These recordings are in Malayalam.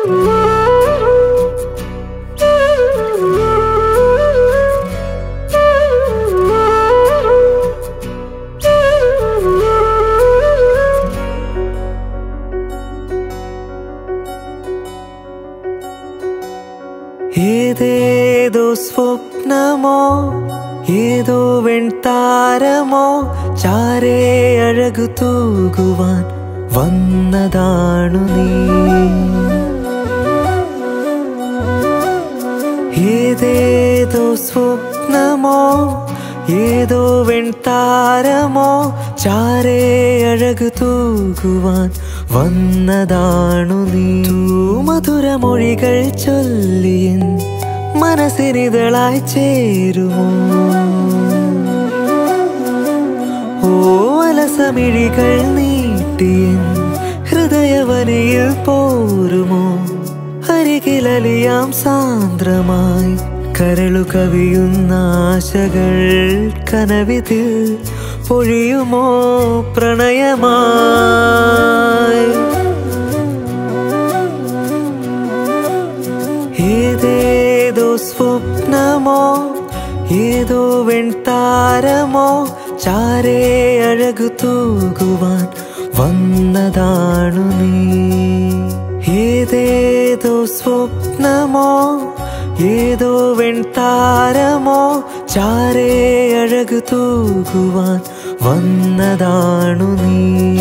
ഏതേതോ സ്വപ്നമോ ഏതോ വെൺതാരമോ ചാരേ അഴകു തൂകുവാൻ വന്നതാണു നീ ഏതേതോ സ്വപ്നമോ ഏതോ വെൺതാരമോ ചാരേ അഴകു തൂകുവാൻ വന്നതാണു നീ മധുരമൊഴികൾ ചൊല്ലിയൻ മനസ്സിനിതളായി ചേരുമോ ഓ അലസമിഴികൾ നീട്ടിയൻ ഹൃദയവനിയിൽ പോരുമോ അരികിലലിയാം സാന്ദ്രമായി കരളു കവിയുന്ന ആശകൾ കനവിതിൽ പൊഴിയുമോ പ്രണയമായി ഏതേതോ സ്വപ്നമോ ഏതോ വെൺതാരമോ ചാരേ അഴകു തൂകുവാൻ വന്നതാണു നീ ഏതേതോ സ്വപ്നമോ ഏതോ വെൺതാരമോ ചാരേ അഴകു തൂകുവാൻ വന്നതാണു നീ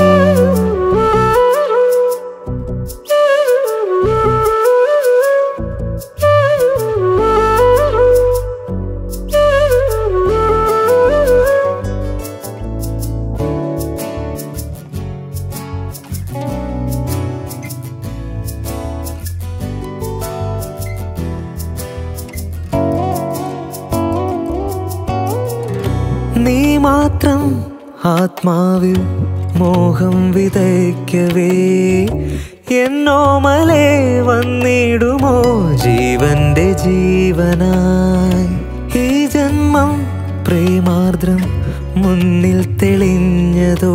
നീ മാത്രം ആത്മാവിൽ മോഹം വിതയ്ക്കവേ എന്നോമലേ വന്നിടുമോ ജീവന്റെ ജീവനായി ഈ ജന്മം പ്രേമാർദ്രം മുന്നിൽ തെളിഞ്ഞതോ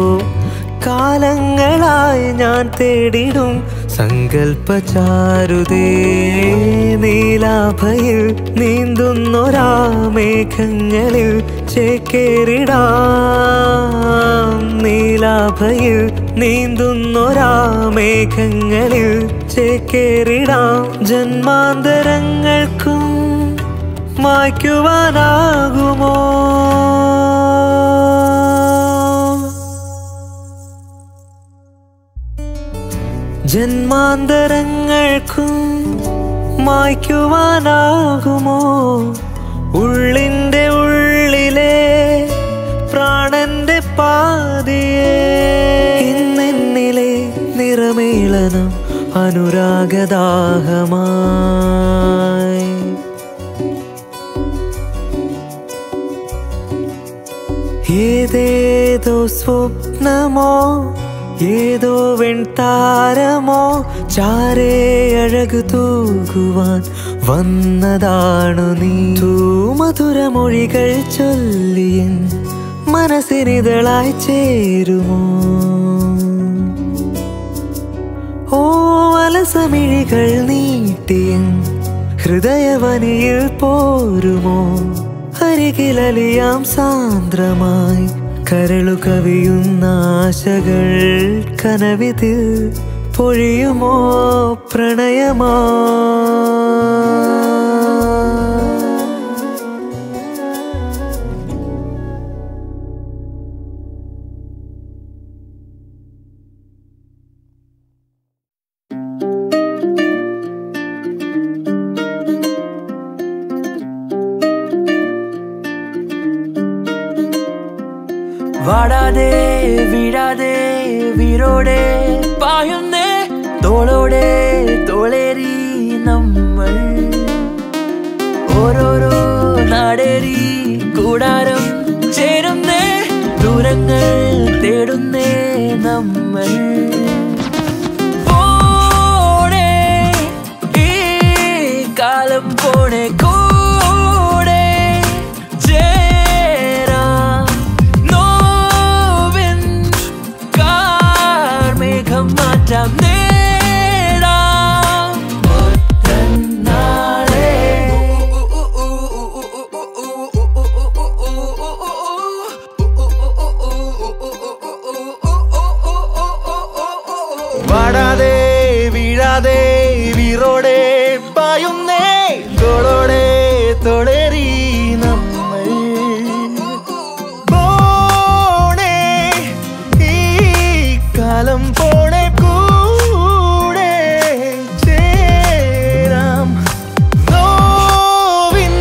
കാലങ്ങളായി ഞാൻ തേടിടും സങ്കൽപ്പചാരുതേ നീലാഭയിൽ നീന്തുന്നൊരാ മേഘങ്ങളിൽ ചേക്കേറിടാം നീലാഭയിൽ നീന്തുന്നൊരാ മേഘങ്ങളിൽ ചേക്കേറിടാം ജന്മാന്തരങ്ങൾക്കും മായ്ക്കുവാനാകുമോ ജന്മാന്തരങ്ങൾക്കും മായ്ക്കുവാനാകുമോ ഉള്ളിൻ്റെ ഉള്ളിലെ പ്രാണന്റെ പാതിയെ ഇന്നെന്നിലെ നിറമേളനം അനുരാഗദാഹമായി ഏതേതോ സ്വപ്നമോ ഏതോ വെൺതാരമോ ചാരേ അഴകു തൂകുവാൻ വന്നതാണു നീ മധുരമൊഴികൾ ചൊല്ലിയൻ മനസ്സിനിതളായി ചേരുമോ ഓ അലസമിഴികൾ നീട്ടിയൻ ഹൃദയവനിയിൽ പോരുമോ അരികിലലിയാം സാന്ദ്രമായി കരളു കവിയുന്ന ആശകൾ കനവിതിൽ പൊഴിയുമോ പ്രണയമാ വാടാതെ വിടാതെ വീരോടെ പായുന്നേ തോളോടെ തോളേറി നമ്മൾ ഓരോരോ നാടേറി കൂടാരം ചേരുന്നേ ദൂരങ്ങൾ തേടുന്നേ നമ്മൾ പോണേ ഈ കാലം പോണേ കൂടെ ചേരാം നോവിൻ കാർമേഘം മാറ്റാം നേടാം പാടാതെ വീഴാതെ വീറോടെ പായുന്നേ തോളോടെ തൊളേറി നമ്മൾ പോണേ ഈ കാലം പോണേ കൂടെ ചേരാം നോവിൻ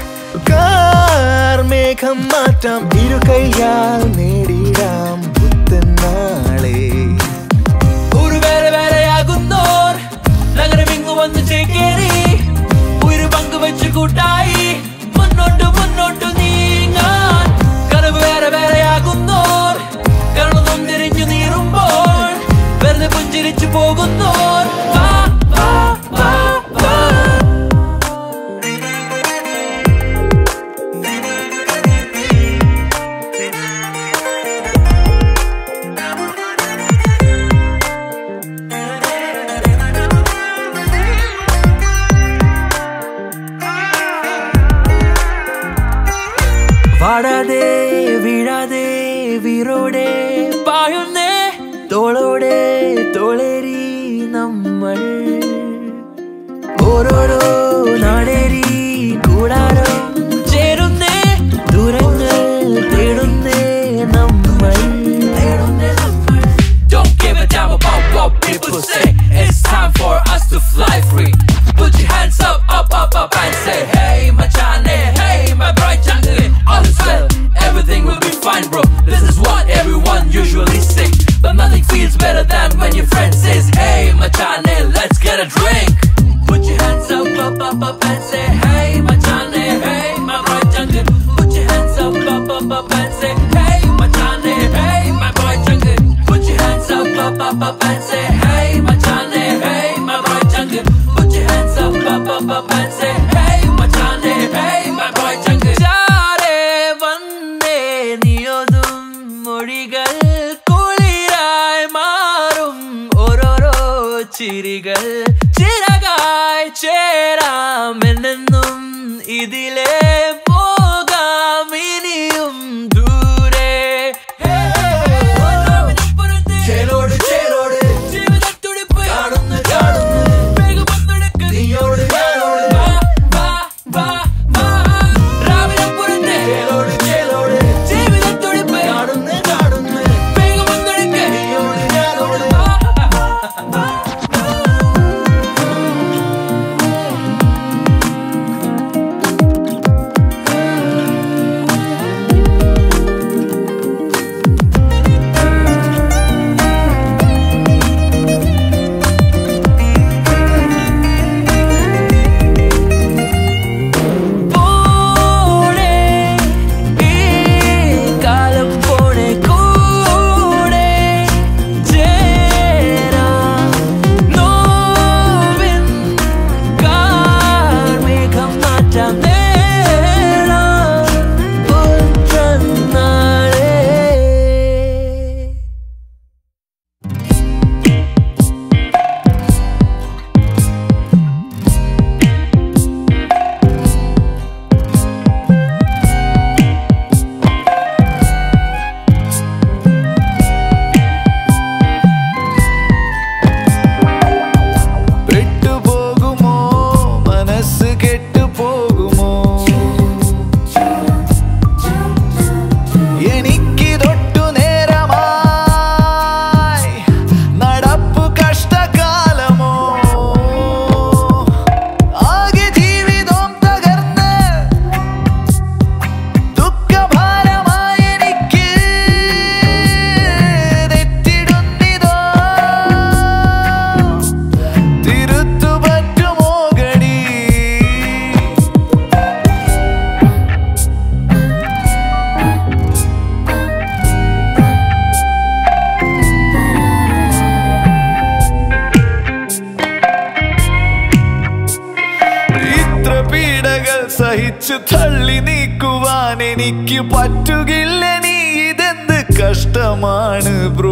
കാർമേഘം മാറ്റാം ഇരു കൈയാൽ നേടിടാം പുത്തനാളെ ഒരു വേറെ വേറെയാകുന്നോർ നഗരം ഇങ്ങു വന്ന് ചേക്കേറി ഒരു പങ്ക് വെച്ച് കൂട്ടായി മുന്നോട്ട് മുന്നോട്ട് നീങ്ങാൻ കനവ് വേറെ വേറെയാകുന്നോർ കരണതും തിരിഞ്ഞു നീറുമ്പോൾ വെറുതെ പുഞ്ചിരിച്ചു പോകുന്നോർ വാ, വാ, വാ, വാ. വാടാതെ വീഴാതെ വീറോടെ പായുന്നേ തോളോടെ തോളേറി നമ്മൾ ഓരോരോ നാടേറി കൂടാരം ചേരുന്നേ ദൂരങ്ങൾ തേടുന്നേ നമ്മൾ തേടുന്നേ നമ്മൾ Don't give a damn about what people say. It's time for us to fly free. Put your hands up, up, up, up, and say, Hey, my Johnny, hey, my bright Johnny. All is well, everything will be fine, bro. This is what everyone usually say. But nothing feels better than when your friend says, Hey, my Johnny, let's get a drink. Put your hands up, up, up, up, and say, Hey, my Johnny, hey, my bright Johnny. Put your hands up, up, up, up, and say, Hey, my Johnny, hey, my boy Johnny. Put your hands up, up, up, up, and say, Hey, my Johnny, hey, my boy Johnny. Put your hands up, up, up, up, and say, Hey, my Johnny, hey, my boy Johnny. ചാരെ വന്നേ നീയൊതും മൊഴികൾ കുളിരായി മാറും ഓരോരോ ചിരികൾ ചിറകായി ചേരാം എന്നെന്നും ഇതിലെ പോകാം ഇനിയും ദൂരെ ചേലോട് ചേലോട് ജീവിതത്തുടിപ്പ് കാണുന്നു കാണുന്നു വേഗം വന്നെടുക്ക് നീയോട് ഞാനോട് വാ വാ വാ വാ രാവിലെ പുറത്തെ ചേലോട് ചേലോട് ജീവിതത്തുടിപ്പ് കാണുന്നു കാണുന്നു വേഗം വന്നെടുക്ക് നീയോട് ഞാനോട് വാ പോണേ ഈ കാലം പോണേ കൂടെ ചേരാം നോവിൻ കാർമേഘം മാറ്റാം നേടാം പുത്തനാളെ പെട്ടുപോകുമോ മനസ്സ് കെട്ടുപോകുമോ എനിക്ക് തൊട്ടു നേരമായി നടപ്പു കഷ്ടകാലമോ ആകെ ജീവിതം തകർന്ന് ദുഃഖഭാരമായി എനിക്ക് തെറ്റിടുന്നിതോ തിരുത്തു പറ്റുമോ ഗടി ഇത്ര പീഡകൾ സഹിച്ചു തള്ളി നീക്കുവാൻ എനിക്ക് പറ്റുകില്ല നീ ഇതെന്ത് കഷ്ടമാണ് ബ്രോ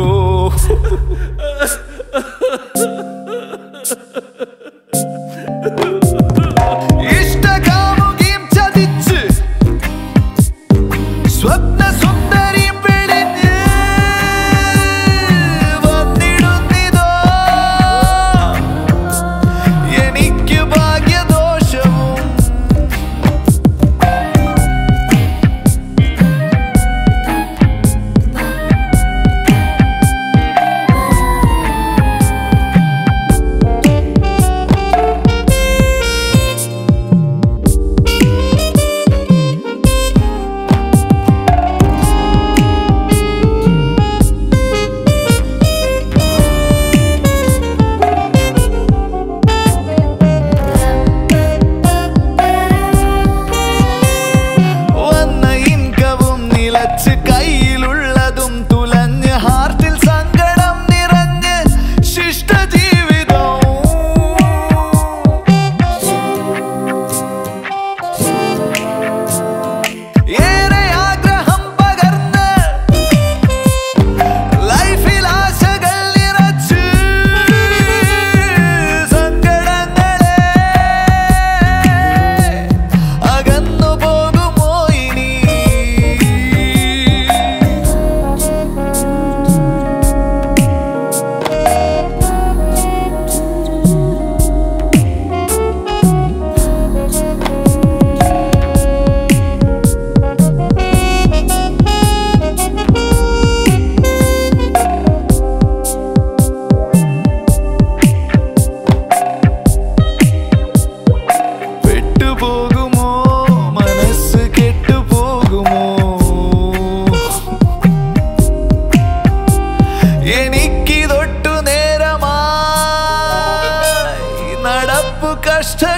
ഇഷ്ടകാമുകിയും ചതിച്ച് സ്വപ്ന സുന്ദരിയും വെളിഞ്ഞ് വന്നിടുന്നിതോ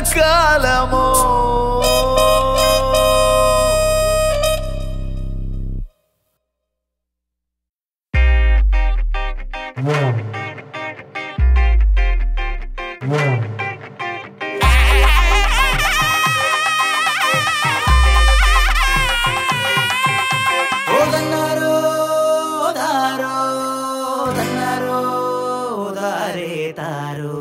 കാലമോ ഓതന്നാരോ ഓതാരോ ഓതന്നാരോ ഓതാരേ താരോ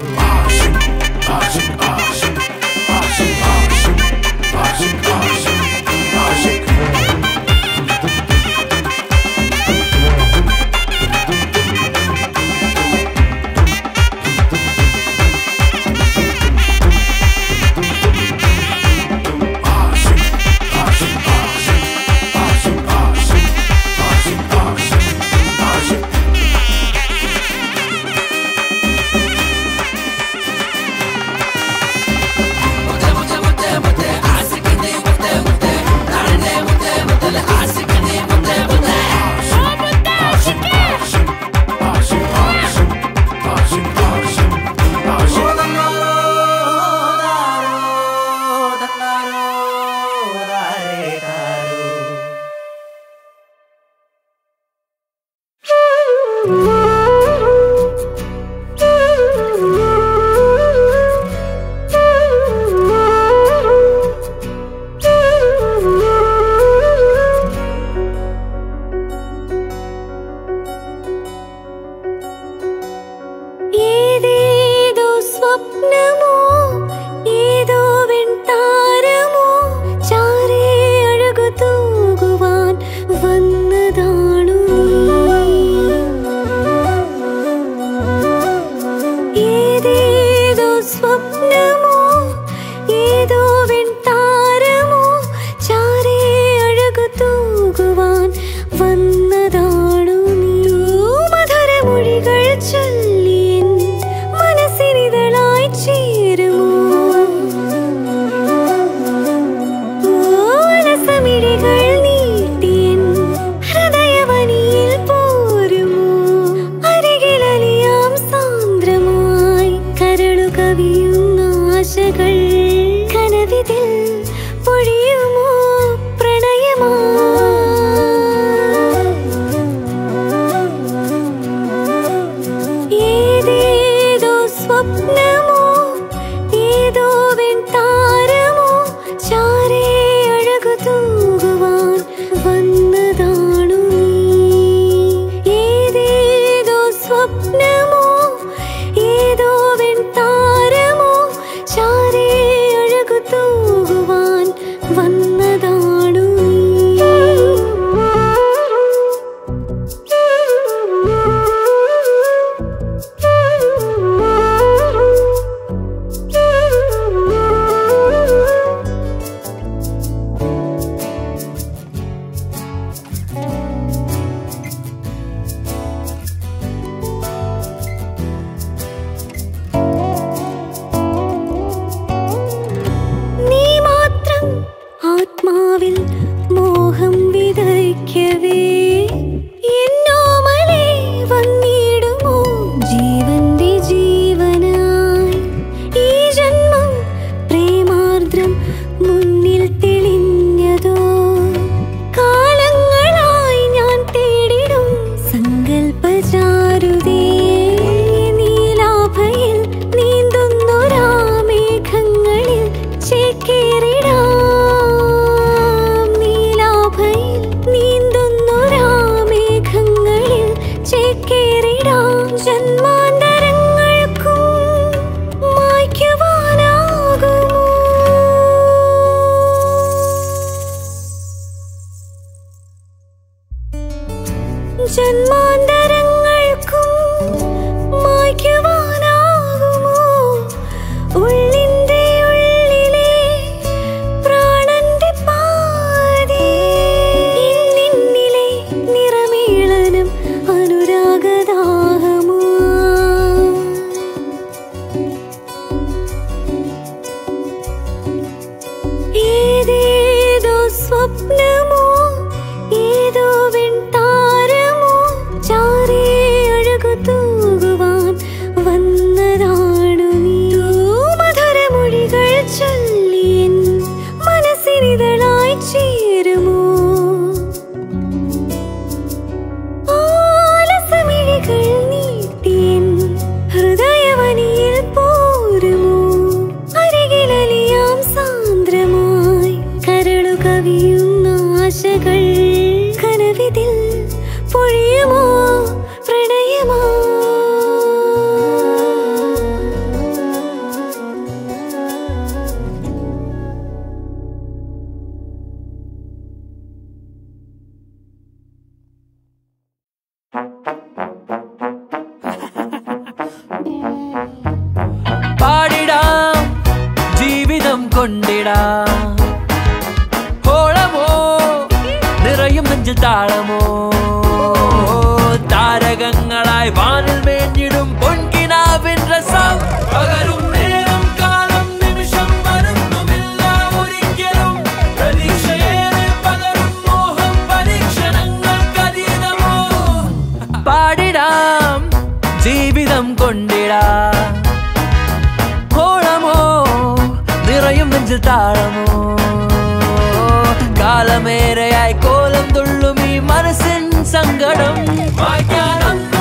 പാടിടാം ജീവിതം കൊണ്ടിടാം ഓളമോ നിറയും നെഞ്ചിൽ താളമോ കാലമേറെയായി കോലം തുള്ളും ഈ മനസ്സിൻ സങ്കടം മായ്ക്കാനൊന്നും